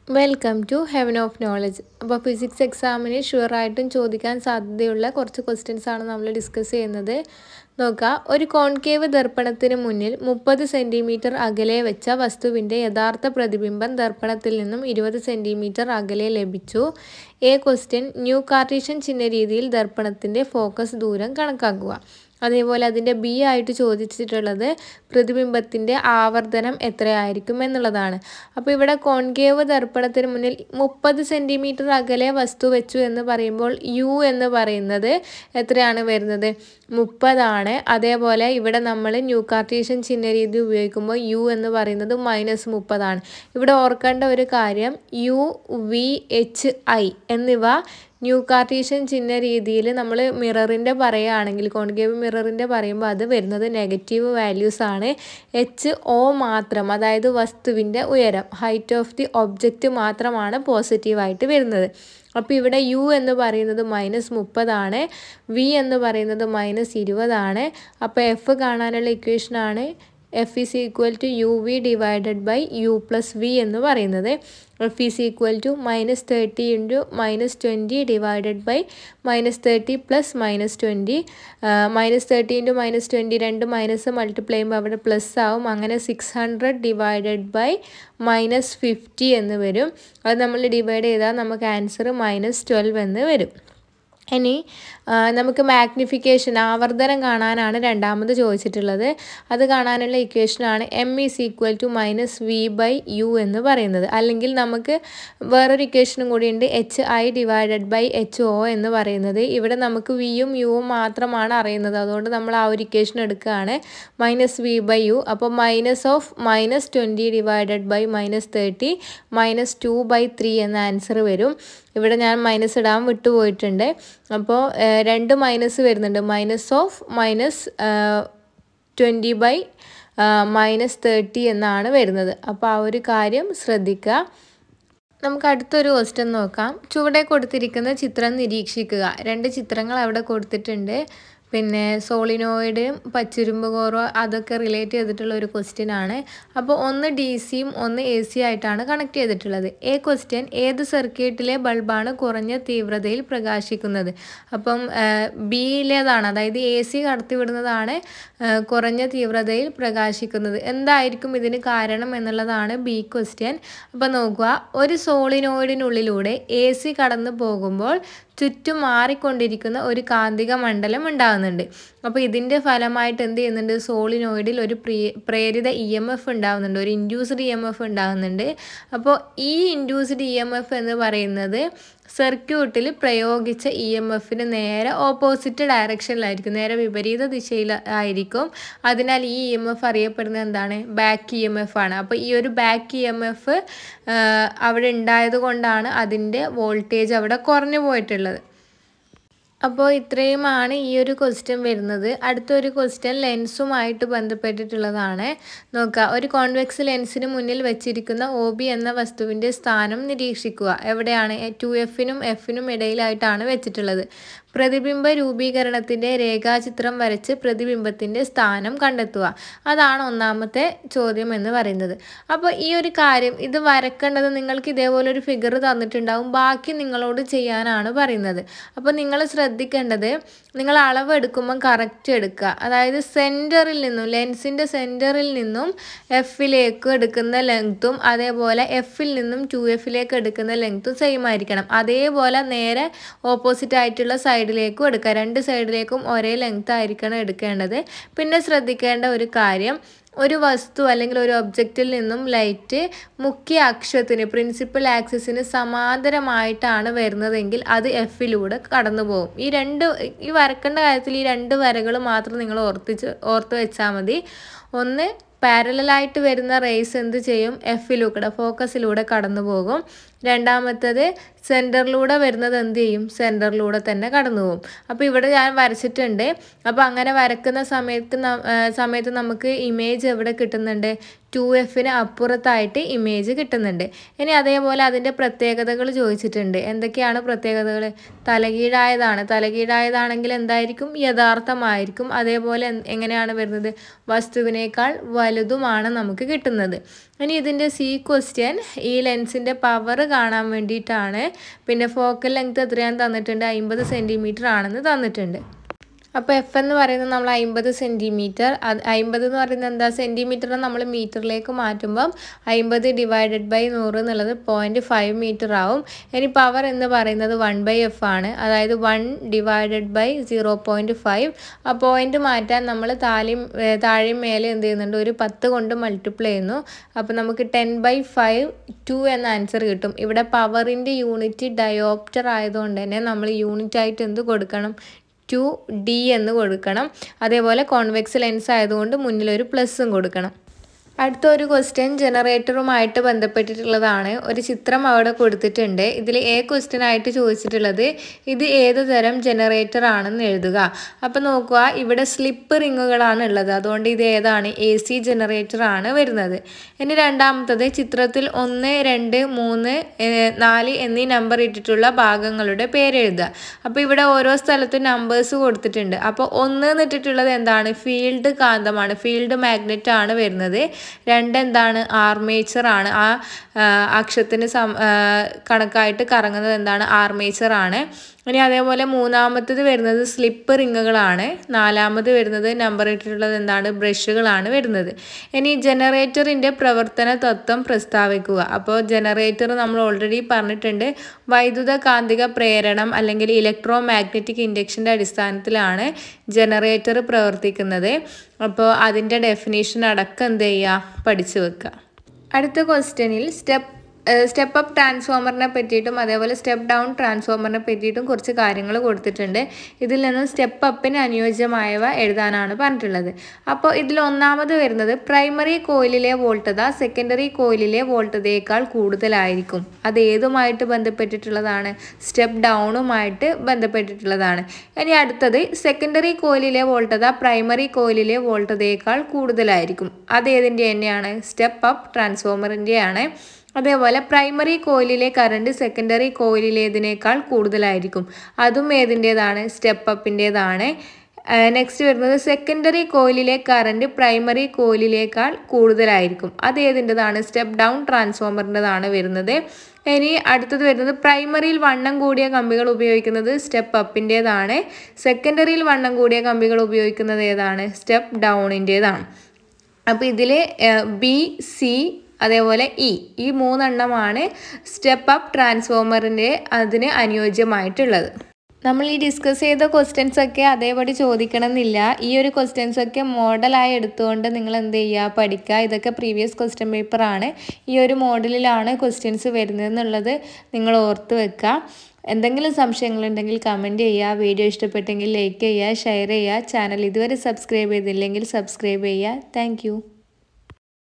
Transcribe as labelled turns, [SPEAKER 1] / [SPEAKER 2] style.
[SPEAKER 1] welcome to heaven of knowledge അപ്പോൾ physics എക്സാമിന് ഷുവറായിട്ടും ചോദിക്കാൻ സാധ്യതയുള്ള കുറച്ച് ക്വസ്റ്റ്യൻസ് ആണ് നമ്മൾ ഡിസ്കസ് ചെയ്യുന്നത് നോക്കുക ഒരു കോൺകേവ് ദർപ്പണത്തിന് മുന്നിൽ മുപ്പത് സെൻറ്റിമീറ്റർ അകലെ വെച്ച വസ്തുവിൻ്റെ യഥാർത്ഥ പ്രതിബിംബം ദർപ്പണത്തിൽ നിന്നും ഇരുപത് സെൻറ്റിമീറ്റർ അകലെ ലഭിച്ചു എ ക്വസ്റ്റ്യൻ ന്യൂ കാർട്ടീഷ്യൻ ചിഹ്ന രീതിയിൽ ദർപ്പണത്തിൻ്റെ ഫോക്കസ് ദൂരം കണക്കാക്കുക അതേപോലെ അതിൻ്റെ ബി ആയിട്ട് ചോദിച്ചിട്ടുള്ളത് പ്രതിബിംബത്തിൻ്റെ ആവർത്തനം എത്രയായിരിക്കും എന്നുള്ളതാണ് അപ്പോൾ ഇവിടെ കോൺകേവ് ദർപ്പണത്തിന് മുന്നിൽ മുപ്പത് സെൻറ്റിമീറ്റർ അകലെ വസ്തു വെച്ചു എന്ന് പറയുമ്പോൾ യു എന്ന് പറയുന്നത് എത്രയാണ് വരുന്നത് മുപ്പതാണ് അതേപോലെ ഇവിടെ നമ്മൾ ന്യൂ കാർട്ടീഷ്യൻ ചിഹ്ന രീതി ഉപയോഗിക്കുമ്പോൾ യു എന്ന് പറയുന്നത് മൈനസ് മുപ്പതാണ് ഇവിടെ ഓർക്കേണ്ട ഒരു കാര്യം യു വി എച്ച് ഐ എന്നിവ ന്യൂ കാർട്ടീഷ്യൻ ചിഹ്ന രീതിയിൽ നമ്മൾ മിററിൻ്റെ പറയുകയാണെങ്കിൽ കോൺകേവ് മിററിൻ്റെ പറയുമ്പോൾ അത് വരുന്നത് നെഗറ്റീവ് വാല്യൂസ് ആണ് എച്ച് ഒ മാത്രം അതായത് വസ്തുവിൻ്റെ ഉയരം ഹൈറ്റ് ഓഫ് ദി ഒബ്ജക്റ്റ് മാത്രമാണ് പോസിറ്റീവായിട്ട് വരുന്നത് അപ്പോൾ ഇവിടെ യു എന്ന് പറയുന്നത് മൈനസ് മുപ്പതാണ് വി എന്ന് പറയുന്നത് മൈനസ് ഇരുപതാണ് അപ്പോൾ എഫ് കാണാനുള്ള ഇക്വേഷനാണ് F is equal to U V divided by U plus V എന്ന് പറയുന്നത് F is equal to minus thirty into minus twenty divided by minus thirty plus minus twenty minus thirty into minus twenty രണ്ട് minus multiply ചെയ്യുമ്പോൾ അവിടെ plus ആവും അങ്ങനെ six hundred divided by minus fifty എന്ന് വരും അത് നമ്മൾ ഡിവൈഡ് ചെയ്താൽ നമുക്ക് ആൻസർ മൈനസ് ട്വൽവ് എന്ന് വരും ഇനി നമുക്ക് മാഗ്നിഫിക്കേഷൻ ആവർത്തനം കാണാനാണ് രണ്ടാമത് ചോദിച്ചിട്ടുള്ളത് അത് കാണാനുള്ള ഇക്വേഷനാണ് M is equal to minus V by U എന്ന് പറയുന്നത് അല്ലെങ്കിൽ നമുക്ക് വേറൊരു ഇക്വേഷനും കൂടി ഉണ്ട് H I divided by H O എന്ന് പറയുന്നത് ഇവിടെ നമുക്ക് വിയും യുവും മാത്രമാണ് അറിയുന്നത് അതുകൊണ്ട് നമ്മൾ ആ ഒരു ഇക്വേഷൻ എടുക്കുകയാണ് മൈനസ് വി ബൈ യു അപ്പോൾ minus of minus twenty divided by minus thirty minus two by three എന്ന ആൻസർ വരും ഇവിടെ ഞാൻ മൈനസ് ഇടാൻ വിട്ടുപോയിട്ടുണ്ട് അപ്പോൾ രണ്ട് മൈനസ് വരുന്നുണ്ട് minus of minus twenty by minus thirty എന്നാണ് വരുന്നത് അപ്പോൾ ആ ഒരു കാര്യം ശ്രദ്ധിക്കുക നമുക്ക് അടുത്തൊരു ക്വസ്റ്റ്യൻ നോക്കാം ചുവടെ കൊടുത്തിരിക്കുന്ന ചിത്രം നിരീക്ഷിക്കുക രണ്ട് ചിത്രങ്ങൾ അവിടെ കൊടുത്തിട്ടുണ്ട് പിന്നെ സോളിനോയിഡ് പച്ചുരുമ്പ് കോറോ അതൊക്കെ റിലേറ്റ് ചെയ്തിട്ടുള്ള ഒരു ക്വസ്റ്റ്യൻ ആണ് അപ്പോൾ ഒന്ന് ഡി സിയും ഒന്ന് എ സി ആയിട്ടാണ് കണക്ട് ചെയ്തിട്ടുള്ളത് എ ക്വസ്റ്റ്യൻ ഏത് സർക്യൂട്ടിലെ ബൾബാണ് കുറഞ്ഞ തീവ്രതയിൽ പ്രകാശിക്കുന്നത് അപ്പം ബിയിലേതാണ് അതായത് എ സി കടത്തിവിടുന്നതാണ് കുറഞ്ഞ തീവ്രതയിൽ പ്രകാശിക്കുന്നത് എന്തായിരിക്കും ഇതിന് കാരണം എന്നുള്ളതാണ് ബി ക്വസ്റ്റ്യൻ അപ്പോൾ നോക്കുക ഒരു സോളിനോയിഡിനുള്ളിലൂടെ എ സി കടന്നു പോകുമ്പോൾ ചുറ്റും മാറിക്കൊണ്ടിരിക്കുന്ന ഒരു കാന്തിക മണ്ഡലം ഉണ്ടാകുന്നുണ്ട് അപ്പോൾ ഇതിൻ്റെ ഫലമായിട്ട് എന്ത് ചെയ്യുന്നുണ്ട് സോളിനോയിഡിൽ ഒരു പ്രിയ പ്രേരിത ഇ എം എഫ് ഉണ്ടാകുന്നുണ്ട് ഒരു ഇൻഡ്യൂസ്ഡ് ഇ എം എഫ് ഉണ്ടാകുന്നുണ്ട് അപ്പോൾ ഈ ഇൻഡ്യൂസ്ഡ് ഇ എം എഫ് എന്ന് പറയുന്നത് സർക്യൂട്ടിൽ പ്രയോഗിച്ച ഇ എം എഫിന് നേരെ ഓപ്പോസിറ്റ് ഡയറക്ഷനിലായിരിക്കും നേരെ വിപരീത ദിശയിൽ ആയിരിക്കും അതിനാൽ ഈ ഇ എം എഫ് അറിയപ്പെടുന്നത് എന്താണ് ബാക്ക് ഇ എം എഫ് ആണ് അപ്പോൾ ഈ ഒരു ബാക്ക് ഇ എം എഫ് അവിടെ ഉണ്ടായത് കൊണ്ടാണ് അതിൻ്റെ വോൾട്ടേജ് അവിടെ കുറഞ്ഞു പോയിട്ടുള്ളത് അപ്പോൾ ഇത്രയുമാണ് ഈ ഒരു ക്വസ്റ്റ്യൻ വരുന്നത് അടുത്തൊരു ക്വസ്റ്റ്യൻ ലെൻസുമായിട്ട് ബന്ധപ്പെട്ടിട്ടുള്ളതാണ് നോക്കുക ഒരു കോൺവെക്സ് ലെൻസിന് മുന്നിൽ വെച്ചിരിക്കുന്ന ഒ ബി എന്ന വസ്തുവിൻ്റെ സ്ഥാനം നിരീക്ഷിക്കുക എവിടെയാണ് ടു എഫിനും എഫിനും ഇടയിലായിട്ടാണ് വെച്ചിട്ടുള്ളത് പ്രതിബിംബ രൂപീകരണത്തിൻ്റെ രേഖാചിത്രം വരച്ച് പ്രതിബിംബത്തിൻ്റെ സ്ഥാനം കണ്ടെത്തുക അതാണ് ഒന്നാമത്തെ ചോദ്യം എന്ന് പറയുന്നത് അപ്പോൾ ഈ ഒരു കാര്യം ഇത് വരക്കേണ്ടത് നിങ്ങൾക്ക് ഇതേപോലെ ഒരു ഫിഗർ തന്നിട്ടുണ്ടാവും ബാക്കി നിങ്ങളോട് ചെയ്യാനാണ് പറയുന്നത് അപ്പോൾ നിങ്ങൾ ശ്രദ്ധിക്കേണ്ടത് നിങ്ങൾ അളവ് എടുക്കുമ്പോൾ കറക്റ്റ് എടുക്കുക അതായത് സെൻറ്ററിൽ നിന്നും ലെൻസിൻ്റെ സെൻറ്ററിൽ നിന്നും എഫിലേക്ക് എടുക്കുന്ന ലെങ്ത്തും അതേപോലെ എഫിൽ നിന്നും ടു എഫിലേക്ക് എടുക്കുന്ന ലെങ്ത്തും സെയിം ആയിരിക്കണം അതേപോലെ നേരെ ഓപ്പോസിറ്റ് ആയിട്ടുള്ള സൈഡിലേക്കും എടുക്കുക രണ്ട് സൈഡിലേക്കും ഒരേ ലെങ്ത് ആയിരിക്കണം എടുക്കേണ്ടത് പിന്നെ ശ്രദ്ധിക്കേണ്ട ഒരു കാര്യം ഒരു വസ്തു അല്ലെങ്കിൽ ഒരു ഒബ്ജക്റ്റിൽ നിന്നും ലൈറ്റ് മുഖ്യ അക്ഷത്തിന് പ്രിൻസിപ്പൽ ആക്സിസിന് സമാന്തരമായിട്ടാണ് വരുന്നതെങ്കിൽ അത് എഫിലൂടെ കടന്നു പോകും ഈ രണ്ട് ഈ വരക്കേണ്ട കാര്യത്തിൽ ഈ രണ്ട് വരകൾ മാത്രം നിങ്ങൾ ഓർത്തിച്ച് ഓർത്ത് വെച്ചാൽ മതി ഒന്ന് പാരലായിട്ട് വരുന്ന റേസ് എന്ത് ചെയ്യും എഫിലൂടെ ഫോക്കസിലൂടെ കടന്നു പോകും രണ്ടാമത്തത് സെൻറ്ററിലൂടെ വരുന്നത് എന്ത് ചെയ്യും സെൻറ്ററിലൂടെ തന്നെ കടന്നു പോകും അപ്പോൾ ഇവിടെ ഞാൻ വരച്ചിട്ടുണ്ട് അപ്പോൾ അങ്ങനെ വരക്കുന്ന സമയത്ത് ന- ആ, സമയത്ത് നമുക്ക് ഇമേജ് എവിടെ കിട്ടുന്നുണ്ട് ടു എഫിന് അപ്പുറത്തായിട്ട് ഇമേജ് കിട്ടുന്നുണ്ട് ഇനി അതേപോലെ അതിൻ്റെ പ്രത്യേകതകൾ ചോദിച്ചിട്ടുണ്ട് എന്തൊക്കെയാണ് പ്രത്യേകതകൾ തലകീഴായതാണ് തലകീഴായതാണെങ്കിൽ എന്തായിരിക്കും യഥാർത്ഥമായിരിക്കും അതേപോലെ എന്ത്- എങ്ങനെയാണ് വരുന്നത് വസ്തുവിനേക്കാൾ വലുതുമാണ് നമുക്ക് കിട്ടുന്നത് ഇനി ഇതിൻ്റെ സി ക്വസ്റ്റ്യൻ ഈ ലെൻസിൻ്റെ പവർ കാണാൻ വേണ്ടിയിട്ടാണ് പിന്നെ ഫോക്കൽ ലെങ്ത് എത്രയാണെന്ന് തന്നിട്ടുണ്ട് അമ്പത് സെൻറ്റിമീറ്റർ ആണെന്ന് തന്നിട്ടുണ്ട് അപ്പോൾ എഫ് എന്ന് പറയുന്നത് നമ്മൾ അമ്പത് സെൻറ്റിമീറ്റർ അത് അമ്പത് എന്ന് പറയുന്നത് എന്താ സെൻറ്റിമീറ്റർ നമ്മൾ മീറ്ററിലേക്ക് മാറ്റുമ്പം അമ്പത് ഡിവൈഡഡ് ബൈ നൂറ് എന്നുള്ളത് പോയിൻറ്റ് ഫൈവ് മീറ്റർ ആവും ഇനി പവർ എന്ന് പറയുന്നത് വൺ ബൈ എഫ് ആണ് അതായത് one divided by zero point five ആ പോയിൻറ്റ് മാറ്റാൻ നമ്മൾ താഴെയും ഏഹ് താഴെയും മേലെ എന്ത് ചെയ്യുന്നുണ്ട് ഒരു പത്ത് കൊണ്ട് മൾട്ടിപ്ലൈ ചെയ്യുന്നു അപ്പോൾ നമുക്ക് ടെൻ ബൈ ഫൈവ് ടു എന്ന ആൻസർ കിട്ടും ഇവിടെ പവറിൻ്റെ യൂണിറ്റ് ഡയോപ്റ്റർ ആയതുകൊണ്ട് തന്നെ നമ്മൾ യൂണിറ്റ് ആയിട്ട് എന്ത് കൊടുക്കണം ടു ഡി എന്ന് കൊടുക്കണം അതേപോലെ കോൺവെക്സ് ലെൻസ് ആയതുകൊണ്ട് മുന്നിലൊരു പ്ലസ്സും കൊടുക്കണം അടുത്ത ഒരു ക്വസ്റ്റ്യൻ ജനറേറ്ററുമായിട്ട് ബന്ധപ്പെട്ടിട്ടുള്ളതാണ് ഒരു ചിത്രം അവിടെ കൊടുത്തിട്ടുണ്ട് ഇതിൽ എ ക്വസ്റ്റ്യൻ ആയിട്ട് ചോദിച്ചിട്ടുള്ളത് ഇത് ഏത് തരം ജനറേറ്റർ ആണെന്ന് എഴുതുക അപ്പോൾ നോക്കുക ഇവിടെ സ്ലിപ്പ് റിങ്ങുകളാണ് ഉള്ളത് അതുകൊണ്ട് ഇത് ഏതാണ് എ സി ജനറേറ്റർ ആണ് വരുന്നത് ഇനി രണ്ടാമത്തത് ചിത്രത്തിൽ ഒന്ന് രണ്ട് മൂന്ന് ഏഹ്, നാല് എന്നീ നമ്പർ ഇട്ടിട്ടുള്ള ഭാഗങ്ങളുടെ പേര് എഴുതുക അപ്പോൾ ഇവിടെ ഓരോ സ്ഥലത്തും നമ്പേഴ്സ് കൊടുത്തിട്ടുണ്ട് അപ്പോൾ ഒന്ന് എന്നിട്ടിട്ടുള്ളത് എന്താണ് ഫീൽഡ് കാന്തമാണ് ഫീൽഡ് മാഗ്നറ്റ് ആണ് വരുന്നത് രണ്ട് എന്താണ് ആർമേച്ചർ ആണ് ആ ആ, അക്ഷത്തിന് സം ആ, കണക്കായിട്ട് കറങ്ങുന്നത് എന്താണ് ആർമേച്ചർ ആണ് ഇനി അതേപോലെ മൂന്നാമത്തത് വരുന്നത് സ്ലിപ്പ് റിങ്ങുകളാണ് നാലാമത് വരുന്നത് നമ്പർ ഇട്ടിട്ടുള്ളത് എന്താണ് ബ്രഷുകളാണ് വരുന്നത് ഇനി ജനറേറ്ററിൻ്റെ പ്രവർത്തന തത്വം പ്രസ്താവിക്കുക അപ്പോൾ ജനറേറ്റർ നമ്മൾ ഓൾറെഡി പറഞ്ഞിട്ടുണ്ട് വൈദ്യുത കാന്തിക പ്രേരണം അല്ലെങ്കിൽ ഇലക്ട്രോ മാഗ്നറ്റിക് ഇൻഡക്ഷൻ്റെ അടിസ്ഥാനത്തിലാണ് ജനറേറ്റർ പ്രവർത്തിക്കുന്നത് അപ്പോൾ അതിൻ്റെ ഡെഫിനേഷൻ അടക്കം എന്ത് ചെയ്യുക പഠിച്ചു വെക്കുക അടുത്ത ക്വസ്റ്റ്യനിൽ സ്റ്റെപ്പ് സ്റ്റെപ്പ് അപ്പ് ട്രാൻസ്ഫോമറിനെ പറ്റിയിട്ടും അതേപോലെ സ്റ്റെപ്പ് ഡൗൺ ട്രാൻസ്ഫോമറിനെ പറ്റിയിട്ടും കുറച്ച് കാര്യങ്ങൾ കൊടുത്തിട്ടുണ്ട് ഇതിൽ നിന്ന് സ്റ്റെപ്പ് അപ്പിന് അനുയോജ്യമായവ എഴുതാനാണ് പറഞ്ഞിട്ടുള്ളത് അപ്പോൾ ഇതിൽ ഒന്നാമത് വരുന്നത് പ്രൈമറി കോയിലിലെ വോൾട്ടത സെക്കൻഡറി കോയിലിലെ വോൾട്ടതയേക്കാൾ കൂടുതലായിരിക്കും അത് ഏതുമായിട്ട് ബന്ധപ്പെട്ടിട്ടുള്ളതാണ് സ്റ്റെപ്പ് ഡൗണുമായിട്ട് ബന്ധപ്പെട്ടിട്ടുള്ളതാണ് ഇനി അടുത്തത് സെക്കൻഡറി കോയിലിലെ വോൾട്ടത പ്രൈമറി കോയിലിലെ വോൾട്ടതയേക്കാൾ കൂടുതലായിരിക്കും അത് ഏതിൻ്റെ തന്നെയാണ് സ്റ്റെപ്പ് അപ്പ് ട്രാൻസ്ഫോമറിൻ്റെയാണ് അതേപോലെ പ്രൈമറി കോയിലിലെ കറണ്ട് സെക്കൻഡറി കോയിലിലേതിനേക്കാൾ കൂടുതലായിരിക്കും അതും ഏതിൻ്റേതാണ് സ്റ്റെപ്പ് അപ്പിൻ്റേതാണ് നെക്സ്റ്റ് വരുന്നത് സെക്കൻഡറി കോയിലിലെ കറണ്ട് പ്രൈമറി കോയിലിലേക്കാൾ കൂടുതലായിരിക്കും അത് ഏതിൻ്റെതാണ് സ്റ്റെപ്പ് ഡൗൺ ട്രാൻസ്ഫോമറിൻ്റെതാണ് വരുന്നത് ഇനി അടുത്തത് വരുന്നത് പ്രൈമറിയിൽ വണ്ണം കൂടിയ കമ്പികൾ ഉപയോഗിക്കുന്നത് സ്റ്റെപ്പ് അപ്പിൻ്റേതാണ് സെക്കൻഡറിയിൽ വണ്ണം കൂടിയ കമ്പികൾ ഉപയോഗിക്കുന്നത് ഏതാണ് സ്റ്റെപ്പ് ഡൗണിൻ്റേതാണ് അപ്പോൾ ഇതിൽ ബി സി അതേപോലെ ഇ ഈ മൂന്നെണ്ണമാണ് സ്റ്റെപ്പ് അപ്പ് ട്രാൻസ്ഫോമറിൻ്റെ അതിന് അനുയോജ്യമായിട്ടുള്ളത് നമ്മൾ ഈ ഡിസ്കസ് ചെയ്ത ക്വസ്റ്റ്യൻസ് ഒക്കെ അതേപടി ചോദിക്കണമെന്നില്ല ഈ ഒരു ക്വസ്റ്റ്യൻസ് ഒക്കെ മോഡലായി എടുത്തുകൊണ്ട് നിങ്ങൾ എന്ത് ചെയ്യുക പഠിക്കുക ഇതൊക്കെ പ്രീവിയസ് ക്വസ്റ്റ്യൻ പേപ്പറാണ് ഈ ഒരു മോഡലിലാണ് ക്വസ്റ്റ്യൻസ് വരുന്നതെന്നുള്ളത് നിങ്ങൾ ഓർത്ത് വെക്കുക എന്തെങ്കിലും സംശയങ്ങളുണ്ടെങ്കിൽ കമൻറ്റ് ചെയ്യുക വീഡിയോ ഇഷ്ടപ്പെട്ടെങ്കിൽ ലൈക്ക് ചെയ്യുക ഷെയർ ചെയ്യുക ചാനൽ ഇതുവരെ സബ്സ്ക്രൈബ് ചെയ്തില്ലെങ്കിൽ സബ്സ്ക്രൈബ് ചെയ്യുക താങ്ക്